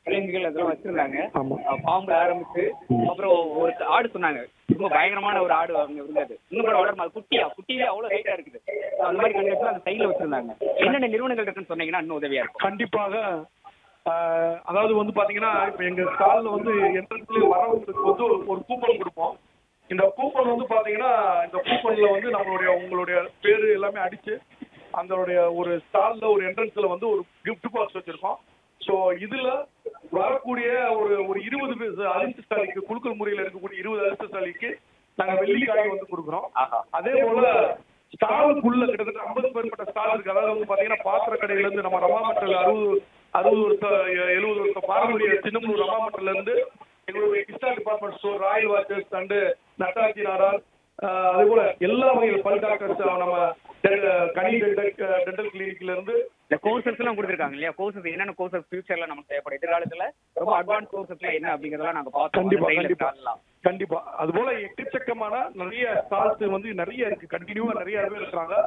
விலங்குகள் அதெல்லாம் வச்சிருந்தாங்க ஆமா. அஹ் பாம்பு ஆரம்பிச்சு அப்புறம் ஒரு ஆடு சொன்னாங்க ரொம்ப பயங்கரமான ஒரு ஆடு அங்க இருந்தது இன்னும் கூட வளரும் அது குட்டியா குட்டியிலே அவ்வளவு ஹைட்டா இருக்குது அந்த மாதிரி கண்டிப்பா அந்த சைடுல வச்சிருந்தாங்க என்னென்ன நிறுவனங்கள் இருக்குன்னு சொன்னீங்கன்னா இன்னும் உதவியா இருக்கும் கண்டிப்பாக ஆஹ், அதாவது வந்து பாத்தீங்கன்னா இப்ப எங்க ஸ்டால்ல வந்து என்ட்ரன்ஸ்ல வரவங்களுக்கு வந்து ஒரு- ஒரு கூப்பன் கொடுப்போம் இந்த கூப்பன் வந்து பாத்தீங்கன்னா இந்த கூப்பன்ல வந்து நம்மளுடைய உங்களுடைய பேரு எல்லாமே அடிச்சு அதனுடைய ஒரு ஸ்டால்ல ஒரு என்ட்ரன்ஸ்ல வந்து ஒரு கிஃப்ட் பாக்ஸ் வச்சிருக்கோம் ஸோ இதுல வரக்கூடிய ஒரு ஒரு இருபது பேர் அதிர்ஷ்டசாலிக்கு குழுக்கள் முறையில் இருக்கக்கூடிய இருபது அதிர்ஷ்டசாலிக்கு நாங்க வெள்ளிக்காய் வந்து கொடுக்குறோம் ஆஹா. அதே போல ஸ்டாலுக்குள்ள கிட்டத்தட்ட ஐம்பது பேர்பட்ட ஸ்டால் இருக்கு அதாவது வந்து பாத்தீங்கன்னா பாத்திர கடையில இருந்து நம்ம ரமாமட்டல் அறுபது அறுபது வருஷம் எழுபது வருஷம் பாரம்பரிய சின்னமூர் ரமாமட்டல்ல இருந்து எங்களுடைய Krishna department store royal watchers and Nattaji Nadar ஆஹ் அதே போல எல்லா வகையில் பல் டாக்டர்ஸ் நம்ம டெ- கனி டென்டல் டென்டல் கிளினிக்ல இருந்து இந்த கோர்சஸ் எல்லாம் கொடுத்துருக்காங்க இல்லையா கோர்சஸ் என்னென்ன கோர்சஸ் ஃபியூச்சர்ல நமக்கு தேவைப்படும் எதிர்காலத்துல ரொம்ப அட்வான்ஸ் கோர்சஸ் என்ன அப்படிங்கறதெல்லாம் நாங்க பார்த்தோம் கண்டிப்பா அந்த கண்டிப்பா stall எல்லாம். கண்டிப்பா அது போல எக்கச்சக்கமான நிறைய ஸ்டால்ஸ் வந்து நிறைய இருக்கு கண்டினியூவா நிறைய பேர் இருக்கிறாங்க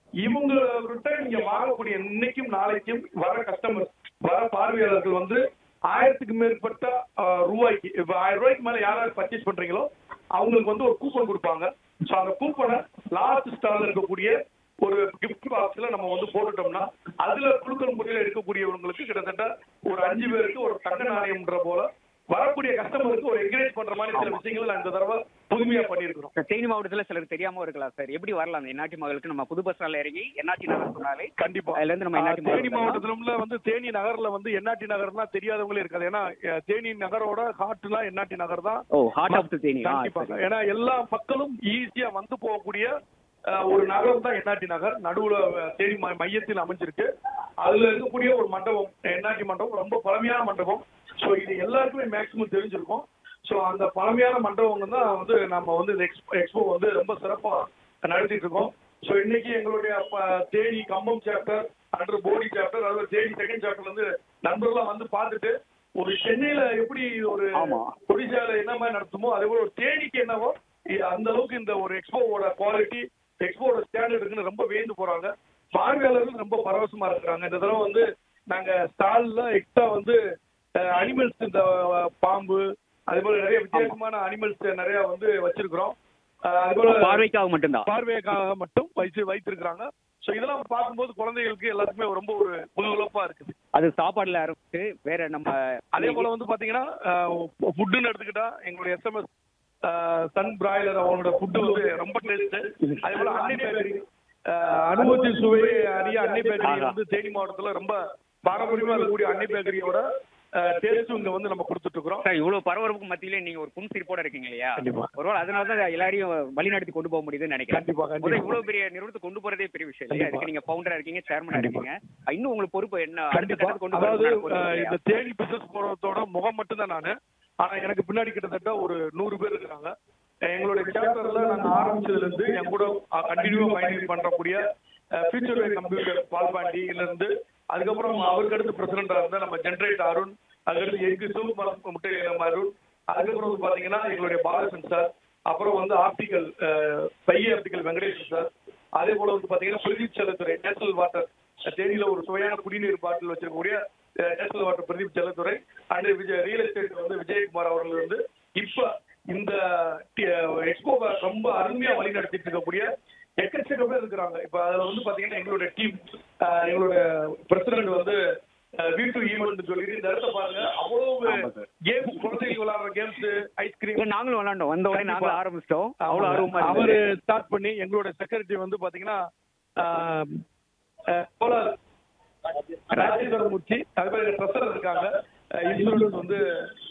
இவங்ககிட்ட நீங்க வாங்கக்கூடிய இன்னைக்கும் நாளைக்கும் வர கஸ்டமர் வர பார்வையாளர்கள் வந்து ஆயிரத்துக்கு மேற்பட்ட ஆஹ், ரூபாய்க்கு இப்ப ஆயிரம் ரூபாய்க்கு மேல யாராவது பர்ச்சேஸ் பண்றீங்களோ அவங்களுக்கு வந்து ஒரு கூப்பன் கொடுப்பாங்க ஸோ அந்த கூப்பனை லாஸ்ட் ஸ்டால்ல இருக்கக்கூடிய ஒரு கிஃப்ட் பாக்ஸ்ல நம்ம வந்து போட்டுட்டோம்னா அதுல குழுக்கள் முறையில் இருக்கக்கூடியவங்களுக்கு கிட்டத்தட்ட ஒரு அஞ்சு பேருக்கு ஒரு தங்க நாணயம்ன்ற போல வரக்கூடிய கஸ்டமருக்கு ஒரு என்கரேஜ் பண்ற மாதிரி சில விஷயங்களை நான் இந்த தடவை புதுமையா பண்ணியிருக்கிறோம் இப்ப தேனி மாவட்டத்துல சிலருக்கு தெரியாம இருக்கலாம் சார் எப்படி வரலாம் அந்த என்ஆர்டி மகளுக்கு நம்ம புது பஸ் ஸ்டாண்ட்ல இறங்கி என்ஆர்டி நகர் சொன்னாலே கண்டிப்பா அதுல இருந்து நம்ம ஆஹ், என்ஆர்டி தேனி மாவட்டத்துல வந்து தேனி நகர்ல வந்து என்ஆர்டி நகர்னா தெரியாதவங்களே இருக்காது ஏன்னா அஹ், தேனி நகரோட ஹார்ட்னா என்ஆர்டி நகர் தான் ஓ ஹார்ட் ஆஃப் த தேனி ஆ, கண்டிப்பாக சரி. ஏன்னா எல்லா மக்களும் ஈஸியா வந்து போகக்கூடிய அஹ், ஒரு நகரம் தான் என்ஆர்டி நகர் நடுவுல அஹ், தேனி மை- மையத்தில் அமைஞ்சிருக்கு அதுல இருக்கக்கூடிய ஒரு மண்டபம் என்ஆர்டி மண்டபம் ரொம்ப பழமையான மண்டபம் ஸோ இது எல்லாருக்குமே மேக்சிமம் தெரிஞ்சிருக்கும் ஸோ அந்த பழமையான மண்டபம் தான் வந்து நம்ம வந்து இந்த எக்ஸ்போ எக்ஸ்போ வந்து ரொம்ப சிறப்பா நடத்திட்டு இருக்கோம் ஸோ இன்னைக்கு எங்களுடைய ப- Theni Cumbum chapter under Bodi chapter அதாவது தேனி செகண்ட் சாப்டர் வந்து நண்பர்கள்லாம் வந்து பார்த்துட்டு ஒரு சென்னையில எப்படி ஒரு ஆமா. ஒடிசால என்ன மாதிரி நடத்துமோ அதே போல ஒரு தேனிக்கு என்னவோ இ- அந்த அளவுக்கு இந்த ஒரு எக்ஸ்போவோட குவாலிட்டி எக்ஸ்போவோட ஸ்டாண்டர்ட் இருக்குன்னு ரொம்ப வியந்து போறாங்க பார்வையாளர்கள் ரொம்ப பரவசமா இருக்கிறாங்க இந்த தடவை வந்து நாங்க ஸ்டால்ல எக்ஸ்ட்ரா வந்து அனிமல்ஸ் இந்த அஹ், பாம்பு அதே போல நிறைய வித்தியாசமான அனிமல்ஸ் நிறைய வந்து வச்சிருக்கிறோம் அஹ், அது போல பார்வைக்காக மட்டும்தான் பார்வைக்காக மட்டும் வைத்து வைத்திருக்கிறாங்க ஸோ இதெல்லாம் பார்க்கும்போது குழந்தைகளுக்கு எல்லாத்துக்குமே ரொம்ப ஒரு புதுவிழப்பா இருக்குது அது சாப்பாடுல ஆரம்பிச்சு வேற நம்ம அதே போல வந்து பாத்தீங்கன்னா ஃபுட்டுன்னு எடுத்துக்கிட்டா எங்களுடைய எஸ்எம்எஸ் சன் பிராய்லர் அவங்களோட ஃபுட்டு வந்து ரொம்ப டேஸ்ட் அதே போல அன்னை பேக்கரி அனுபவத்தி சுவை அறிய அன்னை பேக்கரி ஆஹா. வந்து தேனி மாவட்டத்துல ரொம்ப பாரம்பரியமா இருக்கக்கூடிய அன்னை பேக்கரியோட டேஸ்ட் இங்க வந்து நம்ம கொடுத்துட்டு இருக்கிறோம் சார் இவ்வளவு பரபரப்புக்கு மத்தியில நீங்க ஒரு புன்சிரிப்போட இருக்கீங்க இல்லையா கண்டிப்பா. ஒருவேளை அதனால தான் எல்லாரையும் வழிநடத்தி கொண்டு போக முடியுதுன்னு நினைக்கிறேன் கண்டிப்பா, கண்டிப்பா. முதல்ல இவ்வளவு பெரிய நிறுவனத்தை கொண்டு போறதே பெரிய விஷயம் இல்லையா கண்டிப்பா. அதுக்கு நீங்க பவுண்டரா இருக்கீங்க சேர்மனா இருக்கீங்க இன்னும் உங்களுக்கு பொறுப்பு என்ன அடுத்த கண்டிப்பா கட்டத்துக்கு கொண்டு அதாவது போறதுக்கான பொறுப்பு அஹ், இல்லையா? இந்த தேனி பிசினஸ் போறதோட முகம் மட்டும்தான் நானு ஆனா எனக்கு பின்னாடி கிட்டத்தட்ட ஒரு நூறு பேர் இருக்காங்க அஹ், எங்களுடைய சாப்டர்ல நாங்க ஆரம்பிச்சதுல இருந்து என் கூட கண்டினியூவா பயணிக் பண்றக்கூடிய ஃபியூச்சர் வே கம்ப்யூட்டர் பால்பாண்டியில இருந்து அதுக்கப்புறம் அவருக்கு அடுத்து பிரசிடண்டா இருந்த நம்ம ஜென்ரேட் அருண் அதுக்கடுத்து எங்கு சிவகுமார் முட்டை நம்ம அருண் அதுக்கப்புறம் வந்து பாத்தீங்கன்னா எங்களுடைய பாலசன் சார் அப்புறம் வந்து ஆப்டிக்கல் பைய ஆப்டிக்கல் வெங்கடேஷன் சார் அதே போல வந்து பாத்தீங்கன்னா பிரதீப் செல்லத்துறை நேஷனல் வாட்டர் தேனியில ஒரு சுவையான குடிநீர் பாட்டில் வச்சிருக்கக்கூடிய national water Pradeep Chelladurai and Vijay real estate வந்து விஜயகுமார் அவர்கள் வந்து இப்ப இந்த எக்ஸ்போவை ரொம்ப அருமையா வழி நடத்திட்டு இருக்கக்கூடிய எக்கச்சக்க பேர் இருக்கிறாங்க இப்ப அதுல வந்து பாத்தீங்கன்னா எங்களுடைய டீம் எங்களுடைய பிரசிடென்ட் வந்து வி டு ஈவெண்ட் சொல்லிட்டு இந்த இடத்த பாருங்க அவ்வளவு கேம்ஸ் குழந்தைகள் விளையாடுற கேம்ஸ் ஐஸ்கிரீம் இல்ல, நாங்களும் விளாண்டோம் வந்த உடனே நாங்களும் கண்டிப்பா. ஆரம்பிச்சிட்டோம் அவ்வளவு ஆர்வமா அவரு இருந்தது. ஸ்டார்ட் பண்ணி எங்களோட செக்ரட்டரி வந்து பாத்தீங்கன்னா ஆஹ், ஆஹ், கோலார் ராஜேந்திரமூர்த்தி அது மாதிரி ட்ரெஸ்ஸர் இருக்காங்க இன்சூரன்ஸ் வந்து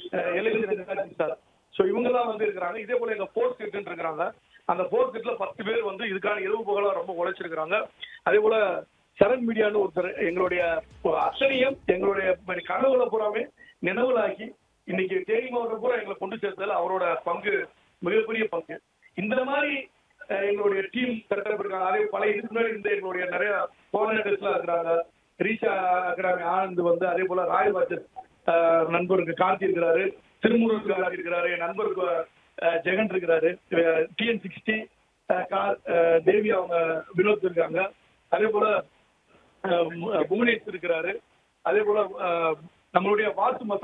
எலெக்ஷன் சார் ஸோ இவங்கெல்லாம் வந்து இருக்கிறாங்க இதே போல எங்க ஃபோர்த் கிட் இருக்கிறாங்க அந்த ஃபோர்த் கிட்ல பத்து பேர் வந்து இதுக்கான இரவு பகலா ரொம்ப உழைச்சிருக்கிறாங்க அதே போல சரண் மீடியான்னு ஒருத்தர் எங்களுடைய அத்தனையும் எங்களுடைய கனவுல பூராமே நினைவுலாக்கி இன்னைக்கு தேனி மாவட்டம் பூரா எங்களை கொண்டு சேர்த்ததுல அவரோட பங்கு மிகப்பெரிய பங்கு இந்த மாதிரி அஹ், எங்களுடைய டீம் செட்டப் இருக்காங்க அதே பழைய இதுக்கு முன்னாடி இருந்த எங்களுடைய நிறைய கோஆர்டினேட்டர்ஸ்லாம் இருக்கிறாங்க ரீஷா அகாடமி ஆனந்த் வந்து அதே போல ராய் வாச்சர் நண்பருக்கு காந்தி இருக்கிறாரு திருமுருகன் காந்தி இருக்கிறாரு என் நண்பருக்கு அஹ், ஜெகன் இருக்கிறாரு டிஎன் சிக்ஸ்டி கார் அஹ், தேவி அவங்க வினோத் இருக்காங்க அதே போல அஹ், புவனேஷ் இருக்கிறாரு அதே போல அஹ், நம்மளுடைய வாத்து மசா